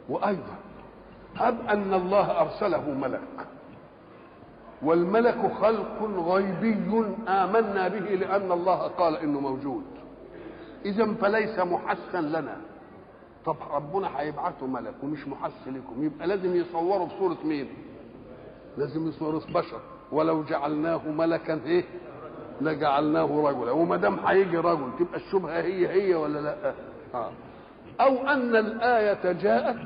وايضا هب ان الله ارسله ملك والملك خلق غيبي امنا به لان الله قال انه موجود اذا فليس محسا لنا طب ربنا هيبعته ملك ومش محس لكم يبقى لازم يصوروا بصوره مين لازم يصوروا بشر ولو جعلناه ملكا ايه لجعلناه رجلا وما دام هيجي رجل تبقى الشبهه هي هي ولا لا آه. او ان الايه جاءت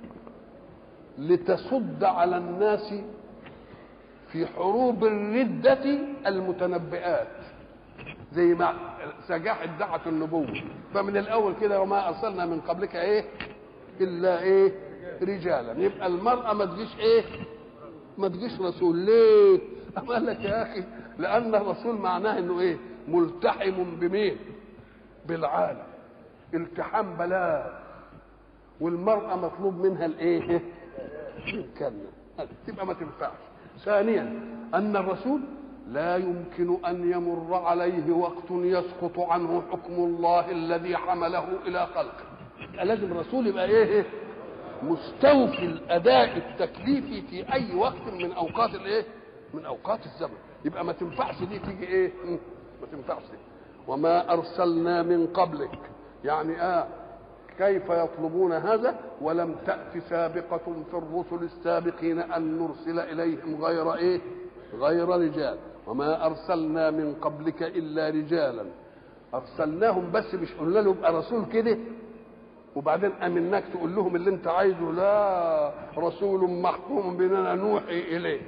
لتصد على الناس في حروب الردة المتنبئات زي ما سجاح ادعت النبوة فمن الأول كده وما أرسلنا من قبلك إيه إلا إيه رجالا يبقى المرأة ما تجيش إيه ما تجيش رسول ليه أما قال لك يا أخي لأن الرسول معناه إنه إيه ملتحم بمين بالعالم التحام بلاغ والمرأة مطلوب منها الإيه الكلمة تبقى ما تنفعش ثانيا ان الرسول لا يمكن ان يمر عليه وقت يسقط عنه حكم الله الذي حمله الى خلقه لازم الرسول يبقى ايه مستوفي الاداء التكليفي في اي وقت من اوقات الايه من اوقات الزمن يبقى ما تنفعش دي تيجي ايه ما تنفعش دي وما ارسلنا من قبلك يعني اه كيف يطلبون هذا ولم تأت سابقة في الرسل السابقين أن نرسل إليهم غير إيه غير رجال وما أرسلنا من قبلك إلا رجالا أرسلناهم بس مش قلنا له يبقى رسول كده وبعدين أمناك تقول لهم اللي أنت عايزه لا رسول محكوم بأننا نوحي إليه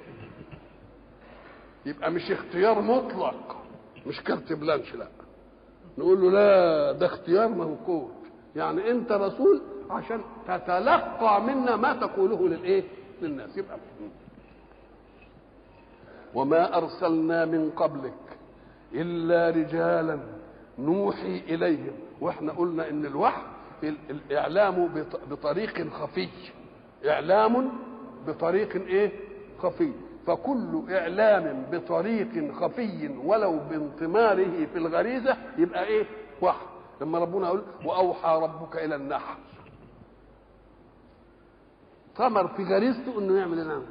يبقى مش اختيار مطلق مش كارت بلانش لا نقول له لا ده اختيار موقوت يعني انت رسول عشان تتلقى منا ما تقوله للايه للناس يبقى وما ارسلنا من قبلك الا رجالا نوحي اليهم واحنا قلنا ان الوحي الاعلام بطريق خفي اعلام بطريق ايه خفي فكل اعلام بطريق خفي ولو بانطماره في الغريزه يبقى ايه وحي لما ربنا يقول واوحى ربك الى النحل ثمر في غريزته انه يعمل الامر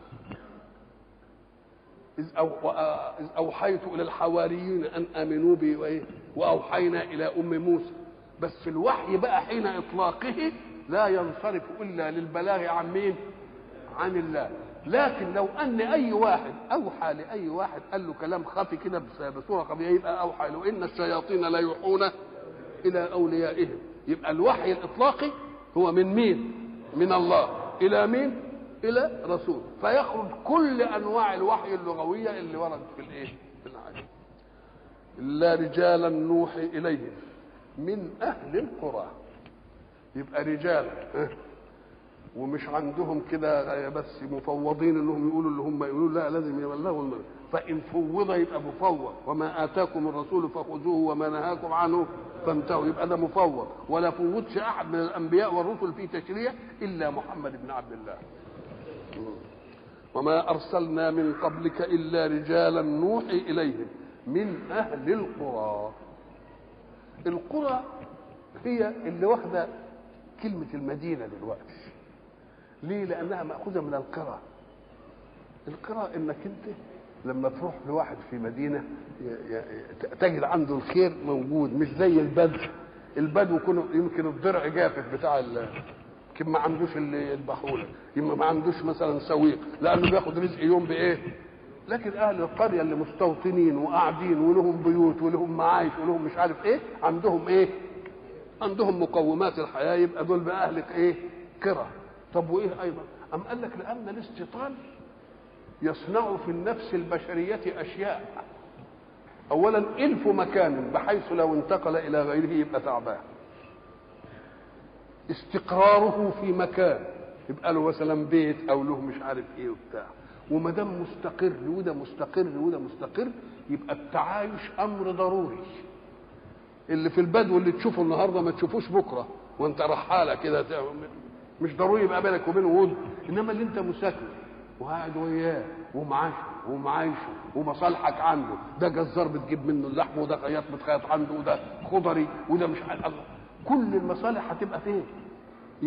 إذ, أو إذ أوحيت إلى الحواريين أن آمنوا بي وإيه؟ وأوحينا إلى أم موسى بس في الوحي بقى حين إطلاقه لا ينصرف إلا للبلاغ عن مين؟ عن الله لكن لو أن أي واحد أوحى لأي واحد قال له كلام خفي كده بصورة خفية يبقى أوحى له إن الشياطين لا يوحون الى اوليائهم يبقى الوحي الاطلاقي هو من مين من الله الى مين الى رسول فيخرج كل انواع الوحي اللغويه اللي وردت في الايه في الايه الا رجالا نوحي اليهم من اهل القرى يبقى رجال ومش عندهم كده بس مفوضين انهم يقولوا اللي هم يقولوا لا لازم يبلغوا المرء فان فوض يبقى مفوض وما اتاكم الرسول فخذوه وما نهاكم عنه فانتهوا يبقى ده مفوض ولا فوضش احد من الانبياء والرسل في تشريع الا محمد بن عبد الله وما ارسلنا من قبلك الا رجالا نوحي اليهم من اهل القرى القرى هي اللي واخده كلمه المدينه دلوقتي ليه لانها ماخوذه من القرى القرى انك انت لما تروح لواحد في مدينه تجد عنده الخير موجود مش زي البدو البدو يكون يمكن الضرع جافف بتاع يمكن ما عندوش اللي يذبحوا لك يمكن ما عندوش مثلا سويق لانه بياخد رزق يوم بايه لكن اهل القريه اللي مستوطنين وقاعدين ولهم بيوت ولهم معايش ولهم مش عارف ايه عندهم ايه عندهم مقومات الحياه يبقى دول بقى اهل ايه كره طب وايه ايضا ام قال لك لان الاستيطان يصنع في النفس البشريه اشياء اولا الف مكان بحيث لو انتقل الى غيره يبقى تعبان استقراره في مكان يبقى له مثلا بيت او له مش عارف ايه وبتاع وما دام مستقر وده مستقر وده مستقر يبقى التعايش امر ضروري اللي في البدو اللي تشوفه النهارده ما تشوفوش بكره وانت رحاله كده مش ضروري يبقى بينك وبينه ود انما اللي انت مساكن وقاعد وياه ومعاشه ومعايشه ومصالحك عنده ده جزار بتجيب منه اللحم وده خياط بتخيط عنده وده خضري وده مش عارف الله كل المصالح هتبقى فين؟